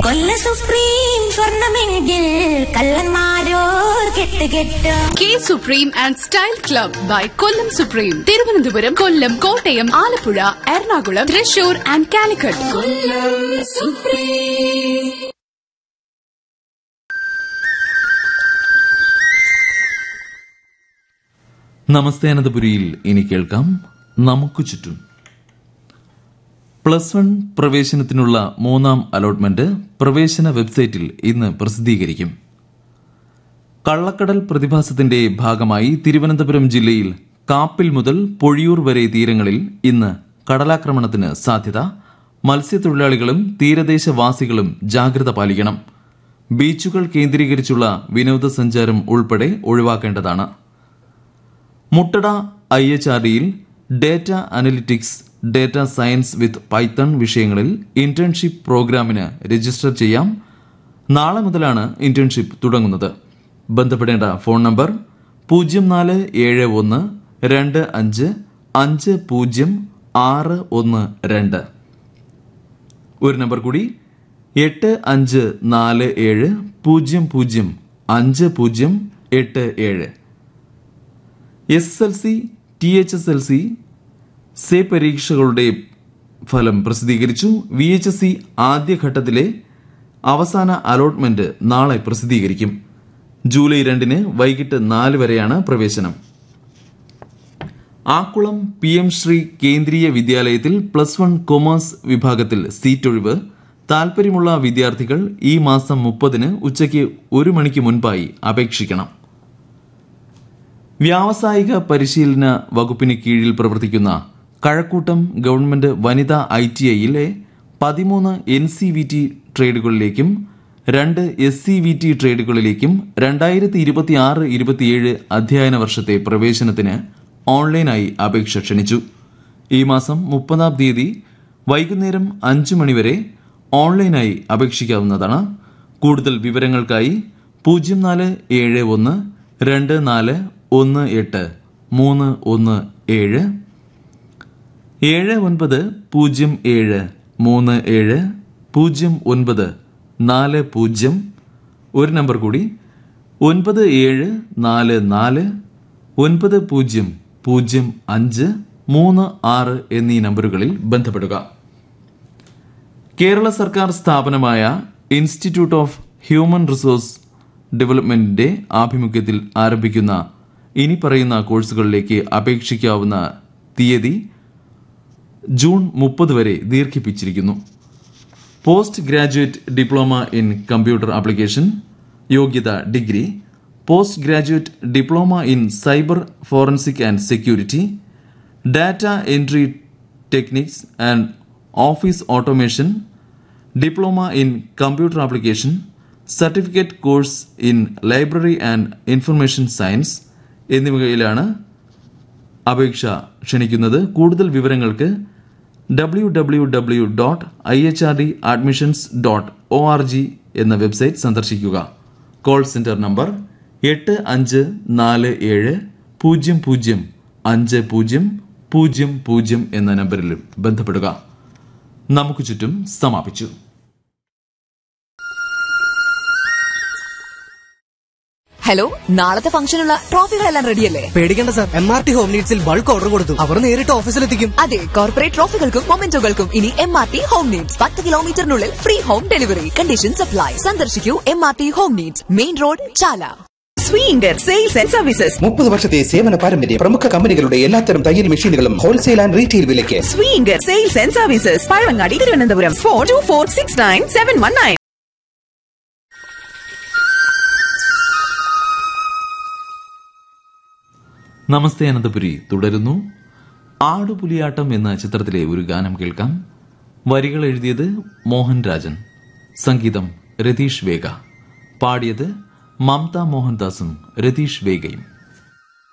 കൊല്ല സുപ്രീം സ്വർണമെങ്കിൽ കള്ളന്മാരോർ കെട്ട് കെട്ട് K supreme and style club by Kollam supreme Thiruvananthapuram Kollam Kottayam Alappuzha Ernakulam Thrissur and Calicut നമസ്തേ അനന്തപുരിയിൽ ഇനി കേൾക്കാം നമുക്ക് ചുറ്റും പ്ലസ് വൺ പ്രവേശനത്തിനുള്ള മൂന്നാം അലോട്ട്മെന്റ് പ്രവേശന വെബ്സൈറ്റിൽ ഇന്ന് പ്രസിദ്ധീകരിക്കും കള്ളക്കടൽ പ്രതിഭാസത്തിന്റെ ഭാഗമായി തിരുവനന്തപുരം ജില്ലയിൽ കാപ്പിൽ മുതൽ പൊഴിയൂർ വരെ തീരങ്ങളിൽ ഇന്ന് കടലാക്രമണത്തിന് സാധ്യത മത്സ്യത്തൊഴിലാളികളും തീരദേശവാസികളും ജാഗ്രത പാലിക്കണം ബീച്ചുകൾ കേന്ദ്രീകരിച്ചുള്ള വിനോദസഞ്ചാരം ഉൾപ്പെടെ ഒഴിവാക്കേണ്ടതാണ് മുട്ടട ഐ എച്ച് ആർ ഡിയിൽ data analytics data science with python വിഷയങ്ങളിൽ ഇന്റേൺഷിപ്പ് പ്രോഗ്രാമിന് രജിസ്റ്റർ ചെയ്യാം നാളെ മുതലാണ് ഇന്റേൺഷിപ്പ് തുടങ്ങുന്നത് ബന്ധപ്പെടേണ്ട ഫോൺ നമ്പർ പൂജ്യം നാല് ഏഴ് ഒന്ന് രണ്ട് അഞ്ച് അഞ്ച് പൂജ്യം ആറ് ഒന്ന് രണ്ട് ഒരു നമ്പർ കൂടി എട്ട് അഞ്ച് നാല് ഏഴ് പൂജ്യം പൂജ്യം അഞ്ച് പൂജ്യം എട്ട് ഏഴ് S S L C T H S L C സെ പരീക്ഷകളുടെ ഫലം പ്രസിദ്ധീകരിച്ചു വി എച്ച് എസ് സി ആദ്യഘട്ടത്തിലെ അവസാന അലോട്ട്മെന്റ് നാളെ പ്രസിദ്ധീകരിക്കും ജൂലൈ രണ്ടിന് വൈകിട്ട് നാല് വരെയാണ് പ്രവേശനം ആക്കുളം പി എം ശ്രീ കേന്ദ്രീയ വിദ്യാലയത്തിൽ പ്ലസ് വൺ കൊമേഴ്സ് വിഭാഗത്തിൽ സീറ്റൊഴിവ് താൽപര്യമുള്ള വിദ്യാർത്ഥികൾ ഈ മാസം മുപ്പതിന് ഉച്ചയ്ക്ക് ഒരു മണിക്ക് മുൻപായി അപേക്ഷിക്കണം വ്യാവസായിക പരിശീലന വകുപ്പിന് കീഴിൽ പ്രവർത്തിക്കുന്ന കഴക്കൂട്ടം ഗവൺമെന്റ് വനിതാ ഐ ടി ഐയിലെ പതിമൂന്ന് എൻ സി വി ടി ട്രേഡുകളിലേക്കും രണ്ട് എസ് സി വി ടി ട്രേഡുകളിലേക്കും രണ്ടായിരത്തി ഇരുപത്തിയാറ് ഇരുപത്തിയേഴ് അധ്യയന വർഷത്തെ പ്രവേശനത്തിന് ഓൺലൈനായി അപേക്ഷ ക്ഷണിച്ചു ഈ മാസം മുപ്പതാം തീയതി വൈകുന്നേരം അഞ്ചു മണിവരെ ഓൺലൈനായി അപേക്ഷിക്കാവുന്നതാണ് കൂടുതൽ വിവരങ്ങൾക്കായി പൂജ്യം നാല് ഏഴ് ഒന്ന് രണ്ട് നാല് ഒന്ന് എട്ട് മൂന്ന് ഒന്ന് ഏഴ് ഏഴ് ഒൻപത് പൂജ്യം ഏഴ് മൂന്ന് ഏഴ് പൂജ്യം ഒൻപത് നാല് പൂജ്യം ഒരു നമ്പർ കൂടി ഒൻപത് ഏഴ് നാല് നാല് ഒൻപത് പൂജ്യം പൂജ്യം അഞ്ച് മൂന്ന് ആറ് എന്നീ നമ്പറുകളിൽ ബന്ധപ്പെടുക കേരള സർക്കാർ സ്ഥാപനമായ ഇൻസ്റ്റിറ്റ്യൂട്ട് ഓഫ് ഹ്യൂമൻ റിസോഴ്സ് ഡെവലപ്മെന്റിന്റെ ആഭിമുഖ്യത്തിൽ ആരംഭിക്കുന്ന ഇനി പറയുന്ന കോഴ്സുകളിലേക്ക് അപേക്ഷിക്കാവുന്ന തീയതി ജൂൺ മുപ്പത് വരെ ദീർഘിപ്പിച്ചിരിക്കുന്നു post graduate diploma in computer application യോഗ്യത degree post graduate diploma in cyber forensic and security data entry techniques and office automation diploma in computer application certificate course in library and information science എന്നിവയിലാണ് അപേക്ഷ ക്ഷണിക്കുന്നത് കൂടുതൽ വിവരങ്ങൾക്ക് W W W dot I H R D admissions dot O R G എന്ന website സന്ദർശിക്കുക call centre number എട്ട് അഞ്ച് നാല് ഏഴ് പൂജ്യം പൂജ്യം അഞ്ച് പൂജ്യം പൂജ്യം പൂജ്യം എന്ന നമ്പറിൽ ബന്ധപ്പെടുക നമുക്ക് ചുറ്റും സമാപിച്ചു ഹലോ നാളത്തെ ഫംഗ്ഷനുള്ള ട്രോഫികളെല്ലാം റെഡിയല്ലേ പേടിക്കേണ്ട sir M R T home നീഡ്സിൽ ബൾക്ക് ഓർഡർ കൊടുത്തു അവർ നേരിട്ട് ഓഫീസിലെത്തിക്കും അതെ കോർപ്പറേറ്റ് ട്രോഫികൾക്കും മൊമെന്റോകൾക്കും ഇനി M R T home needs പത്ത് കിലോമീറ്ററിനുള്ളിൽ free home delivery condition supply സന്ദർശിക്കൂ M R T home needs main road Chala സ്വീങ്കർ സെയിൽസ് ആൻഡ് സർവീസസ് മുപ്പത് വർഷത്തെ സേവന പാരമ്പര്യം പ്രമുഖ കമ്പനികളുടെ എല്ലാത്തരം തയ്യൽ മെഷീനുകളും ഹോൾസെയിൽ ആൻഡ് റീറ്റെയിൽ വിലയ്ക്ക് സ്വീങ്കർ sales and services Pazhavangadi Thiruvananthapuram four two four six nine seven one nine നമസ്തേ അനന്തപുരി തുടരുന്നു ആടുപുലിയാട്ടം എന്ന ചിത്രത്തിലെ ഒരു ഗാനം കേൾക്കാം വരികൾ എഴുതിയത് മോഹൻ രാജൻ സംഗീതം രതീഷ് വേഗ പാടിയത് മമത മോഹൻദാസും രതീഷ് വേഗയും